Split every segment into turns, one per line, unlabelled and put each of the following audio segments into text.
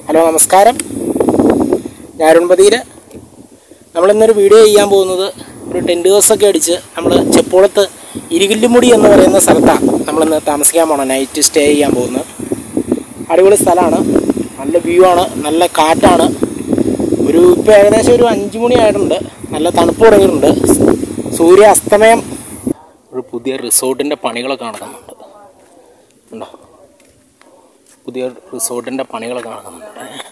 hello നമസ്കാരം ഞാൻ അരുൺപതിയിൽ നമ്മളിന്നൊരു video ചെയ്യാൻ പോകുന്നത് ഒരു ടെൻറ്റ് ഹൗസൊക്കെ അടിച്ച് നമ്മൾ ചെപ്പോളത്ത് ഇരികില്ലുമുടി എന്ന് പറയുന്ന സ്ഥലത്താണ് നമ്മളിന്ന് താമസിക്കാൻ പോകണം നൈറ്റ് സ്റ്റേ ചെയ്യാൻ പോകുന്നത് അടിപൊളി സ്ഥലമാണ് നല്ല വ്യൂ ആണ് നല്ല കാറ്റാണ് ഒരു ഇപ്പോൾ ഏകദേശം ഒരു അഞ്ച് മണി ആയിട്ടുണ്ട് നല്ല തണുപ്പ് തുടങ്ങിയിട്ടുണ്ട് സൂര്യ അസ്തമയം ഒരു പുതിയ റിസോർട്ടിൻ്റെ പണികളൊക്കെ നടക്കുന്നുണ്ട് ഉണ്ടോ പുതിയ റിസോർട്ടിൻ്റെ പണികളൊക്കെ നടക്കുന്നുണ്ട്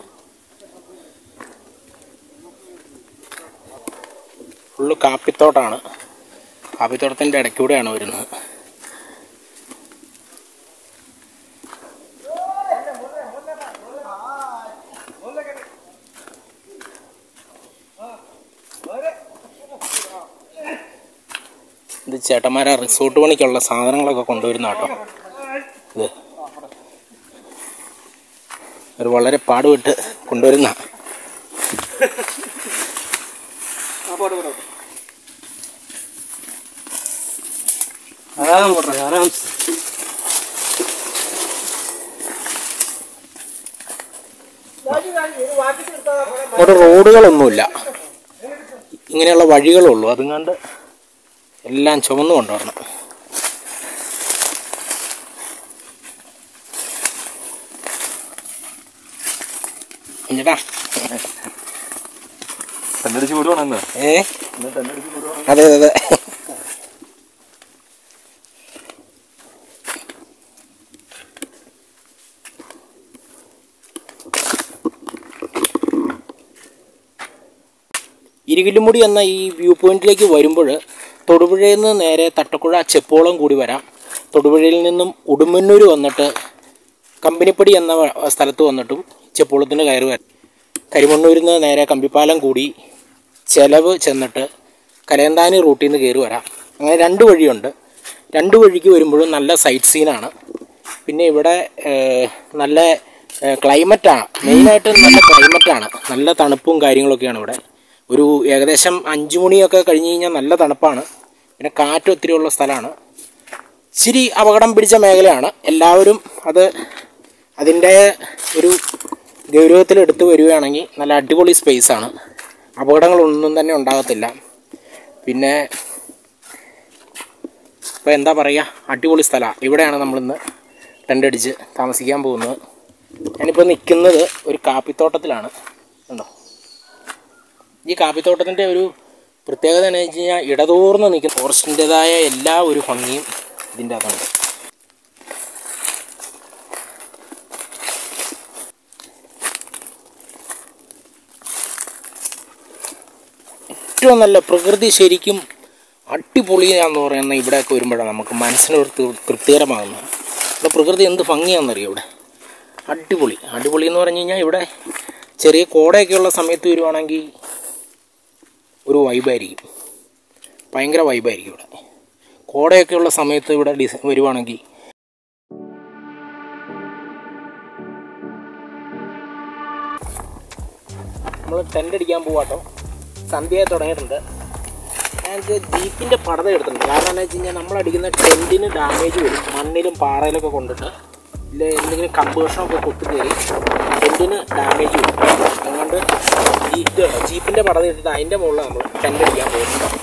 ഫുള്ള് കാപ്പിത്തോട്ടാണ് കാപ്പിത്തോട്ടത്തിൻ്റെ ഇടയ്ക്കൂടെയാണ് വരുന്നത് ഇത് ചേട്ടന്മാരെ റിസോർട്ട് പണിക്കുള്ള സാധനങ്ങളൊക്കെ കൊണ്ടുവരുന്ന കേട്ടോ ഇത് ഒരു വളരെ പാടുപെട്ട് കൊണ്ടുവരുന്ന അവിടെ റോഡുകളൊന്നുമില്ല ഇങ്ങനെയുള്ള വഴികളുള്ളൂ അതുകൊണ്ട് എല്ലാം ചുമന്നു കൊണ്ടുവരണം എന്നിട്ടാ
കണ്ടടിച്ച് വിടുവാണെന്ന്
ഏ അതെ അതെ അതെ ഇരുകില്ലുമുടി എന്ന ഈ വ്യൂ പോയിന്റിലേക്ക് വരുമ്പോൾ തൊടുപുഴയിൽ നിന്ന് നേരെ തട്ടക്കുഴ ചെപ്പോളം കൂടി വരാം തൊടുപുഴയിൽ നിന്നും ഉടുമ്പന്നൂർ വന്നിട്ട് കമ്പനിപ്പടി എന്ന വ- സ്ഥലത്ത് വന്നിട്ടും ചെപ്പോളത്തിന് കയറി വരാം കരിമണ്ണൂരിൽ നിന്ന് നേരെ കമ്പിപ്പാലം കൂടി ചെലവ് ചെന്നിട്ട് കലയന്താനി റൂട്ടിൽ നിന്ന് കയറി വരാം അങ്ങനെ രണ്ട് വഴിയുണ്ട് രണ്ട് വഴിക്ക് വരുമ്പോഴും നല്ല സൈറ്റ് സീനാണ് പിന്നെ ഇവിടെ ഏഹ്, നല്ല ക്ലൈമറ്റാണ് മെയിനായിട്ട് നല്ല ക്ലൈമറ്റാണ് നല്ല തണുപ്പും കാര്യങ്ങളൊക്കെയാണ് ഇവിടെ ഒരു ഏകദേശം അഞ്ച് മണിയൊക്കെ കഴിഞ്ഞ് കഴിഞ്ഞാൽ നല്ല തണുപ്പാണ് പിന്നെ കാറ്റ് ഒത്തിരി ഉള്ള സ്ഥലമാണ് ഇച്ചിരി അപകടം പിടിച്ച മേഖലയാണ് എല്ലാവരും അത് അതിൻ്റെ ഒരു ഗൗരവത്തിൽ എടുത്തു വരികയാണെങ്കിൽ നല്ല അടിപൊളി സ്പേസാണ് അപകടങ്ങളൊന്നും തന്നെ ഉണ്ടാകത്തില്ല പിന്നെ ഇപ്പോൾ എന്താ പറയുക അടിപൊളി സ്ഥലമാണ് ഇവിടെയാണ് നമ്മളിന്ന് ടെൻ്റ് അടിച്ച് താമസിക്കാൻ പോകുന്നത് ഞാനിപ്പോൾ നിൽക്കുന്നത് ഒരു കാപ്പിത്തോട്ടത്തിലാണ് ഉണ്ടോ ഈ കാപ്പിത്തോട്ടത്തിൻ്റെ ഒരു പ്രത്യേകത എന്ന് വെച്ച് കഴിഞ്ഞാൽ ഇടതൂർന്ന് നിൽക്കുന്ന ഫോറസ്റ്റിൻ്റെതായ എല്ലാ ഒരു ഭംഗിയും ഇതിൻ്റെ അകത്തുണ്ട് ഏറ്റവും നല്ല പ്രകൃതി ശരിക്കും അടിപൊളിയാന്ന് പറയുന്ന ഇവിടെയൊക്കെ വരുമ്പോഴാണ് നമുക്ക് മനസ്സിനൊരു തൃ- തൃപ്തികരമാകുന്നത് ഇവിടെ പ്രകൃതി എന്ത് ഭംഗിയാണെന്നറിയോ ഇവിടെ അടിപൊളി അടിപൊളി എന്ന് പറഞ്ഞു കഴിഞ്ഞാൽ ഇവിടെ ചെറിയ കോടയൊക്കെ ഉള്ള സമയത്ത് വരുവാണെങ്കിൽ ഒരു വൈബായിരിക്കും ഭയങ്കര വൈബായിരിക്കും ഇവിടെ കോടയൊക്കെ ഉള്ള സമയത്ത് ഇവിടെ ഡിസ് വരുവാണെങ്കിൽ നമ്മൾ ടെൻ്റ് അടിക്കാൻ പോവാട്ടോ സന്ധ്യയായി തുടങ്ങിയിട്ടുണ്ട് ഞങ്ങൾക്ക് ജീപ്പിൻ്റെ പടത എടുത്തിട്ടുണ്ട് കാരണം എന്താ വെച്ച് കഴിഞ്ഞാൽ നമ്മൾ അടിക്കുന്ന ടെൻറ്റിന് ഡാമേജ് വരും മണ്ണിലും പാറയിലൊക്കെ കൊണ്ടിട്ട് ഇല്ല എന്തെങ്കിലും കമ്പ് കഷ്ണമൊക്കെ കൊത്തു കയറി ടെൻറ്റിന് ഡാമേജ് വരും അതുകൊണ്ട് ജീപ്പ് ജീപ്പിൻ്റെ പടത എടുത്തിട്ട് അതിൻ്റെ മുകളിൽ നമ്മൾ ടെൻ്റ് അടിക്കാൻ പോകുന്നത്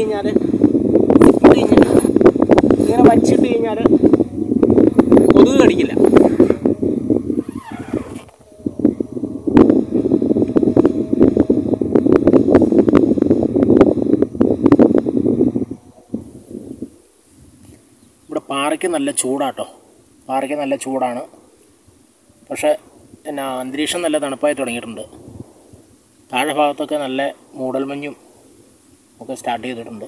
കഴിഞ്ഞാൽ ഇട്ട് കഴിഞ്ഞാൽ ഇങ്ങനെ വലിച്ചിട്ട് കഴിഞ്ഞാൽ കൊതുക് കടിക്കില്ല ഇവിടെ പാറയ്ക്ക് നല്ല ചൂടാട്ടോ പാറയ്ക്ക് നല്ല ചൂടാണ് പക്ഷേ എന്നാ അന്തരീക്ഷം നല്ല തണുപ്പായി തുടങ്ങിയിട്ടുണ്ട് താഴെ ഭാഗത്തൊക്കെ നല്ല മൂടൽമഞ്ഞും ഒക്കെ സ്റ്റാർട്ട് ചെയ്തിട്ടുണ്ട്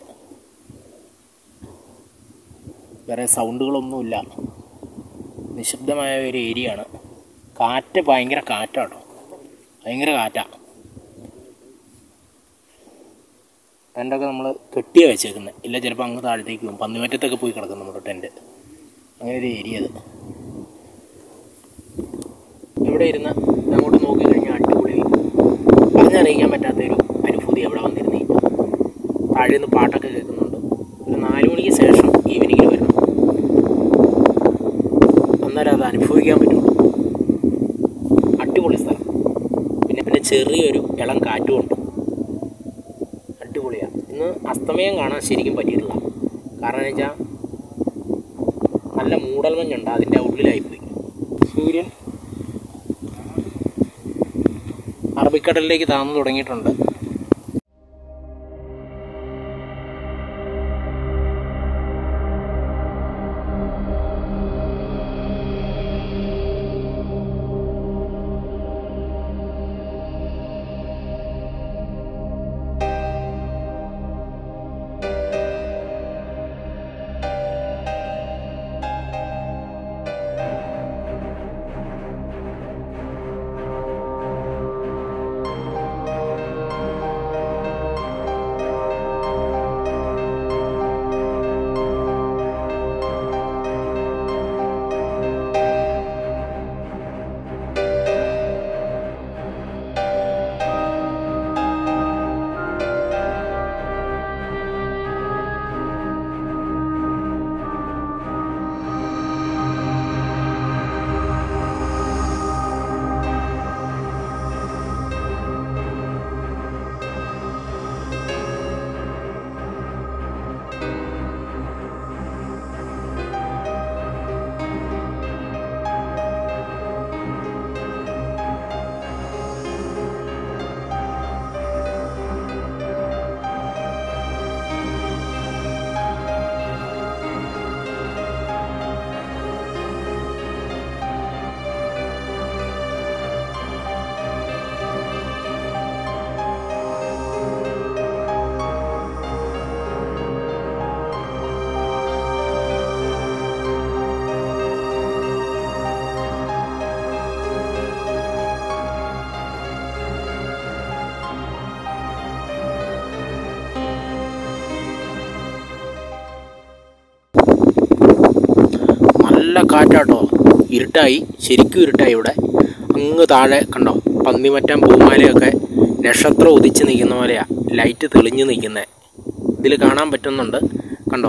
വേറെ സൗണ്ടുകളൊന്നുമില്ല നിശബ്ദമായ ഒരു ഏരിയ ആണ് കാറ്റ് ഭയങ്കര കാറ്റാട്ടോ ഭയങ്കര കാറ്റാ ടെൻ്റൊക്കെ നമ്മൾ കെട്ടിയാണ് വെച്ചേക്കുന്നത് ഇല്ല ചിലപ്പോൾ അങ്ങ് താഴത്തേക്ക് പോകും പന്നിമറ്റത്തൊക്കെ പോയി കിടക്കും നമ്മുടെ ടെൻറ്റ് അങ്ങനെ ഒരു ഏരിയ അത് ഇവിടെ ഇരുന്ന് അങ്ങോട്ട് നോക്കി കഴിഞ്ഞാൽ അടിപൊളി പറഞ്ഞറിയിക്കാൻ പറ്റാത്തൊരു അനുഭൂതി അവിടെ വന്നിരുന്നു താഴെ നിന്ന് പാട്ടൊക്കെ കേൾക്കുന്നുണ്ട് ഒരു നാല് മണിക്ക് ശേഷം ഈവനിങ്ങിൽ വരണം അന്നേരം അത് അനുഭവിക്കാൻ പറ്റുള്ളൂ അടിപൊളി സ്ഥലം പിന്നെ പിന്നെ ചെറിയൊരു ഇളം കാറ്റും ഉണ്ട് അടിപൊളിയാണ് ഇന്ന് അസ്തമയം കാണാൻ ശരിക്കും പറ്റിയിട്ടില്ല കാരണം എന്ന് വെച്ചാൽ നല്ല മൂടൽമഞ്ഞുണ്ട് അതിൻ്റെ ഉള്ളിലായിപ്പോയി സൂര്യൻ അറബിക്കടലിലേക്ക് താന്നു തുടങ്ങിയിട്ടുണ്ട് നല്ല കാറ്റാട്ടോ ഇരുട്ടായി ശരിക്കും ഇരുട്ടായി ഇവിടെ അങ്ങ് താഴെ കണ്ടോ പന്നിമറ്റം പൂമാലയൊക്കെ നക്ഷത്രം ഉദിച്ച് നിൽക്കുന്ന പോലെയാ ലൈറ്റ് തെളിഞ്ഞ് നിൽക്കുന്നത് ഇതിൽ കാണാൻ പറ്റുന്നുണ്ട് കണ്ടോ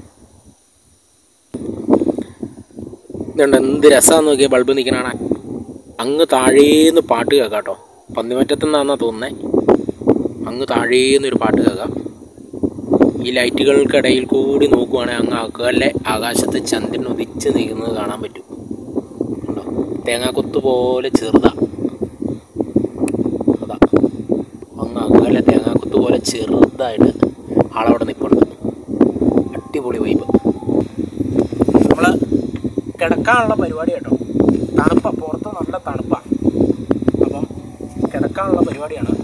ഇതുണ്ട് എന്ത് രസമാണെന്ന് നോക്കിയാൽ ബൾബ് നിൽക്കണ അങ്ങ് താഴേന്ന് പാട്ട് കേൾക്കാം കേട്ടോ പന്നിമറ്റത്തുനിന്നാന്നാ തോന്നുന്നത് അങ്ങ് താഴേന്ന് ഒരു പാട്ട് കേൾക്കാം ഈ ലൈറ്റുകൾക്കിടയിൽ കൂടി നോക്കുവാണെങ്കിൽ അങ്ങ് അകലെ ആകാശത്ത് ചന്ദ്രൻ ഉദിച്ച് നിൽക്കുന്നത് കാണാൻ പറ്റും കണ്ടോ തേങ്ങാക്കൊത്ത് പോലെ ചെറുതാ അതാ അങ്ങ് അകലെ തേങ്ങാക്കൊത്ത് പോലെ ചെറുതായിട്ട് ആളവിടെ നിൽപ്പുണ്ട് അടിപൊളി വൈബ് നമ്മൾ കിടക്കാനുള്ള പരിപാടി കേട്ടോ തണുപ്പാണ് പുറത്ത് നല്ല തണുപ്പാണ് അപ്പം കിടക്കാനുള്ള പരിപാടിയാണ്